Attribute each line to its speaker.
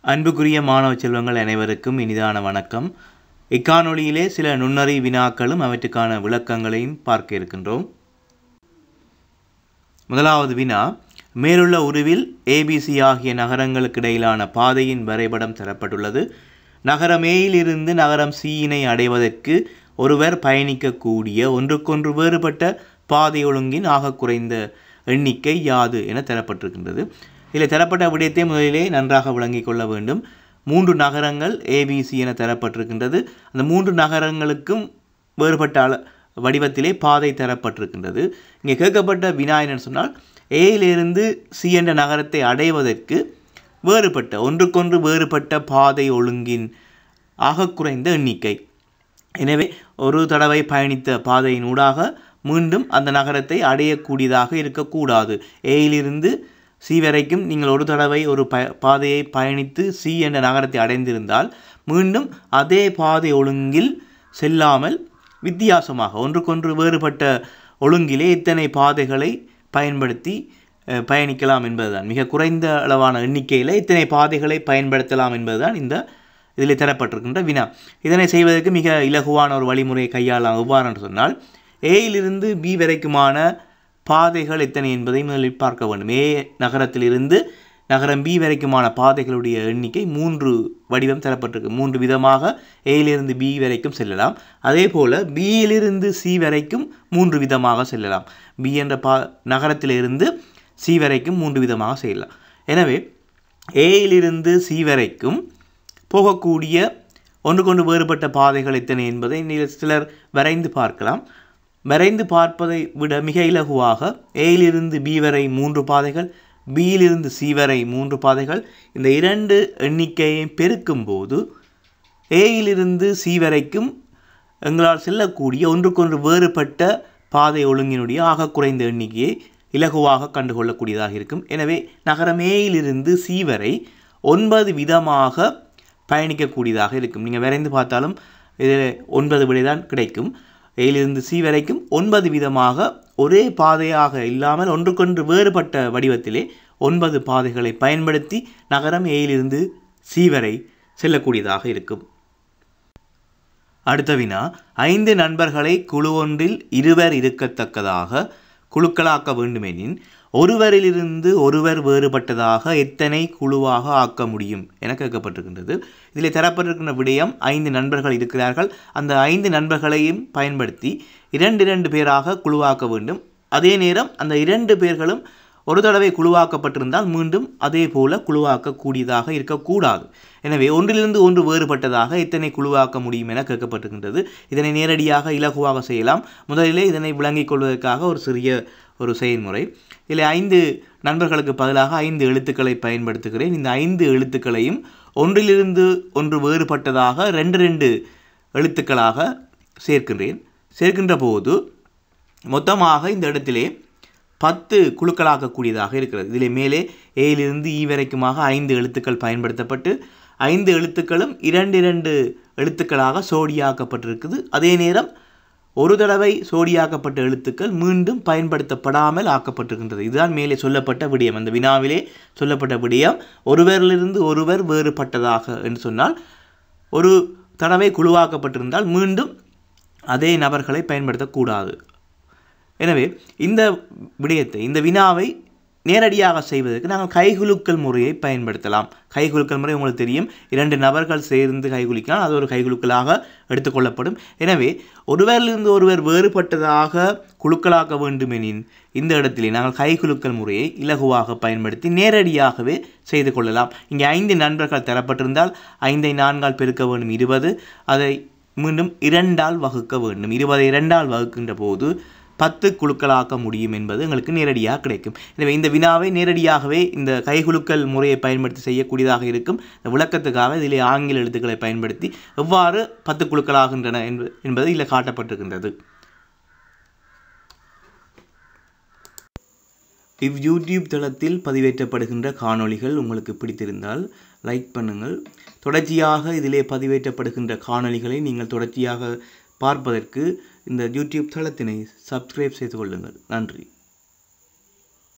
Speaker 1: அன்புக்குரிய மாணவ செல்வங்கள் அனைவருக்கும் இனிதான வணக்கம் இக்காணொளியிலே சில நுண்ணறி வினாக்களும் அவற்றுக்கான விளக்கங்களையும் பார்க்க இருக்கின்றோம் முதலாவது வினா மேலுள்ள உருவில் ஏபிசி ஆகிய நகரங்களுக்கு இடையிலான பாதையின் வரைபடம் தரப்பட்டுள்ளது நகரம் ஏயிலிருந்து நகரம் சியினை அடைவதற்கு ஒருவர் பயணிக்கக்கூடிய ஒன்றுக்கொன்று வேறுபட்ட பாதை ஒழுங்கின் ஆக குறைந்த எண்ணிக்கை யாது என தரப்பட்டிருக்கின்றது இதில் தரப்பட்ட விடயத்தை முதலிலே நன்றாக விளங்கிக் கொள்ள வேண்டும் மூன்று நகரங்கள் ஏபிசி என தரப்பட்டிருக்கின்றது அந்த மூன்று நகரங்களுக்கும் வேறுபட்ட அள வடிவத்திலே பாதை தரப்பட்டிருக்கின்றது இங்கே கேட்கப்பட்ட வினா என்னன்னு சொன்னால் ஏயிலிருந்து சி என்ற நகரத்தை அடைவதற்கு வேறுபட்ட ஒன்றுக்கொன்று வேறுபட்ட பாதை ஒழுங்கின் ஆக குறைந்த எண்ணிக்கை எனவே ஒரு தடவை பயணித்த பாதையின் ஊடாக மீண்டும் அந்த நகரத்தை அடையக்கூடியதாக இருக்கக்கூடாது ஏயிலிருந்து சி வரைக்கும் நீங்கள் ஒரு தடவை ஒரு ப பாதையை பயணித்து சி என்ற நகரத்தை அடைந்திருந்தால் மீண்டும் அதே பாதை ஒழுங்கில் செல்லாமல் வித்தியாசமாக ஒன்றுக்கொன்று வேறுபட்ட ஒழுங்கிலே இத்தனை பாதைகளை பயன்படுத்தி அஹ், பயணிக்கலாம் என்பதுதான் மிக குறைந்த அளவான எண்ணிக்கையில் இத்தனை பாதைகளை பயன்படுத்தலாம் என்பதுதான் இந்த இதில் தரப்பட்டிருக்கின்ற வினா இதனை செய்வதற்கு மிக இலகுவான ஒரு வழிமுறையை கையாளலாம் எவ்வாறு என்று சொன்னால் ஏயிலிருந்து பி வரைக்குமான பாதைகள் எத்தனை என்பதை முதலில் பார்க்க வேண்டும் ஏ நகரத்திலிருந்து நகரம் பி வரைக்குமான பாதைகளுடைய எண்ணிக்கை மூன்று வடிவம் தரப்பட்டிருக்கு மூன்று விதமாக ஏயிலிருந்து பி வரைக்கும் செல்லலாம் அதே போல் பியிலிருந்து சி வரைக்கும் மூன்று விதமாக செல்லலாம் பி என்ற பா நகரத்திலிருந்து சி வரைக்கும் மூன்று விதமாக செய்யலாம் எனவே ஏயிலிருந்து சி வரைக்கும் போகக்கூடிய ஒன்றுக்கொன்று வேறுபட்ட பாதைகள் எத்தனை என்பதை நீங்கள் சிலர் வரைந்து பார்க்கலாம் வரைந்து பார்ப்பதை விட மிக இலகுவாக ஏயிலிருந்து பி வரை மூன்று பாதைகள் பியிலிருந்து சி வரை மூன்று பாதைகள் இந்த இரண்டு எண்ணிக்கையை பெருக்கும்போது ஏயிலிருந்து சி வரைக்கும் எங்களால் செல்லக்கூடிய ஒன்றுக்கொன்று வேறுபட்ட பாதை ஒழுங்கினுடைய ஆக குறைந்த எண்ணிக்கையை இலகுவாக கண்டுகொள்ளக்கூடியதாக இருக்கும் எனவே நகரம் ஏயிலிருந்து சி வரை ஒன்பது விதமாக பயணிக்கக்கூடியதாக இருக்கும் நீங்கள் வரைந்து பார்த்தாலும் இதில் ஒன்பது விடை தான் கிடைக்கும் ஏயிலிருந்து சி வரைக்கும் ஒன்பது விதமாக ஒரே பாதையாக இல்லாமல் ஒன்றுக்கொன்று வேறுபட்ட வடிவத்திலே ஒன்பது பாதைகளை பயன்படுத்தி நகரம் ஏயிலிருந்து சி வரை செல்லக்கூடியதாக இருக்கும் அடுத்த வினா ஐந்து நண்பர்களை குழு ஒன்றில் இருவர் இருக்கத்தக்கதாக குழுக்களாக்க வேண்டுமெனின் ஒருவரிலிருந்து ஒருவர் வேறுபட்டதாக எத்தனை குழுவாக ஆக்க முடியும் என கேட்கப்பட்டிருக்கின்றது இதில் தரப்பட்டிருக்கின்ற விடயம் ஐந்து நண்பர்கள் இருக்கிறார்கள் அந்த ஐந்து நண்பர்களையும் பயன்படுத்தி இரண்டு இரண்டு பேராக குழுவாக்க வேண்டும் அதே நேரம் அந்த இரண்டு பேர்களும் ஒரு தடவை குழுவாக்கப்பட்டிருந்தால் மீண்டும் அதே போல குழுவாக்கக்கூடியதாக இருக்கக்கூடாது எனவே ஒன்றிலிருந்து ஒன்று வேறுபட்டதாக எத்தனை குழுவாக்க முடியும் என கேட்கப்பட்டிருக்கின்றது இதனை நேரடியாக இலகுவாக செய்யலாம் முதலிலே இதனை விளங்கிக் கொள்வதற்காக ஒரு சிறிய ஒரு செயல்முறை இதில் ஐந்து நண்பர்களுக்கு பதிலாக ஐந்து எழுத்துக்களை பயன்படுத்துகிறேன் இந்த ஐந்து எழுத்துக்களையும் ஒன்றிலிருந்து ஒன்று வேறுபட்டதாக ரெண்டு ரெண்டு எழுத்துக்களாக சேர்க்கின்றேன் சேர்க்கின்ற போது மொத்தமாக இந்த இடத்திலே பத்து குழுக்களாக்கக்கூடியதாக இருக்கிறது இதில் மேலே ஏயிலிருந்து ஈ வரைக்குமாக ஐந்து எழுத்துக்கள் பயன்படுத்தப்பட்டு ஐந்து எழுத்துக்களும் இரண்டு இரண்டு எழுத்துக்களாக சோடியாக்கப்பட்டிருக்குது அதே நேரம் ஒரு தடவை சோடியாக்கப்பட்ட எழுத்துக்கள் மீண்டும் பயன்படுத்தப்படாமல் ஆக்கப்பட்டிருக்கின்றது இதுதான் மேலே சொல்லப்பட்ட விடயம் அந்த வினாவிலே சொல்லப்பட்ட விடயம் ஒருவரிலிருந்து ஒருவர் வேறுபட்டதாக என்று சொன்னால் ஒரு தடவை குழுவாக்கப்பட்டிருந்தால் மீண்டும் அதே நபர்களை பயன்படுத்தக்கூடாது எனவே இந்த விடயத்தை இந்த வினாவை நேரடியாக செய்வதற்கு நாங்கள் கைகுலுக்கல் முறையை பயன்படுத்தலாம் கைகுலுக்கல் முறை உங்களுக்கு தெரியும் இரண்டு நபர்கள் சேர்ந்து கைகுலிக்கலாம் அது ஒரு கைகுலுக்கலாக எடுத்துக்கொள்ளப்படும் எனவே ஒருவரிலிருந்து ஒருவர் வேறுபட்டதாக குழுக்களாக்க வேண்டுமெனின் இந்த இடத்திலே நாங்கள் கைகுலுக்கல் முறையை இலகுவாக பயன்படுத்தி நேரடியாகவே செய்து கொள்ளலாம் இங்கே ஐந்து நண்பர்கள் தரப்பட்டிருந்தால் ஐந்தை நான்கால் பெருக்க வேண்டும் இருபது அதை மீண்டும் இரண்டால் வகுக்க வேண்டும் இருபதை இரண்டால் வகுக்கின்ற போது பத்து குழுக்களாக்க முடியும் என்பது எங்களுக்கு நேரடியாக கிடைக்கும் எனவே இந்த வினாவை நேரடியாகவே இந்த கைகுலுக்கல் முறையை பயன்படுத்தி செய்யக்கூடியதாக இருக்கும் இந்த விளக்கத்துக்காக இதிலே ஆங்கில எழுத்துக்களை பயன்படுத்தி எவ்வாறு பத்து குழுக்களாகின்றன என்பது என்பது இதில் காட்டப்பட்டிருக்கின்றது இவ் யூடியூப் தளத்தில் பதிவேற்றப்படுகின்ற காணொளிகள் உங்களுக்கு பிடித்திருந்தால் லைக் பண்ணுங்கள் தொடர்ச்சியாக இதிலே பதிவேற்றப்படுகின்ற காணொளிகளை நீங்கள் தொடர்ச்சியாக பார்ப்பதற்கு இந்த யூடியூப் தளத்தினை சப்ஸ்கிரைப் செய்து கொள்ளுங்கள் நன்றி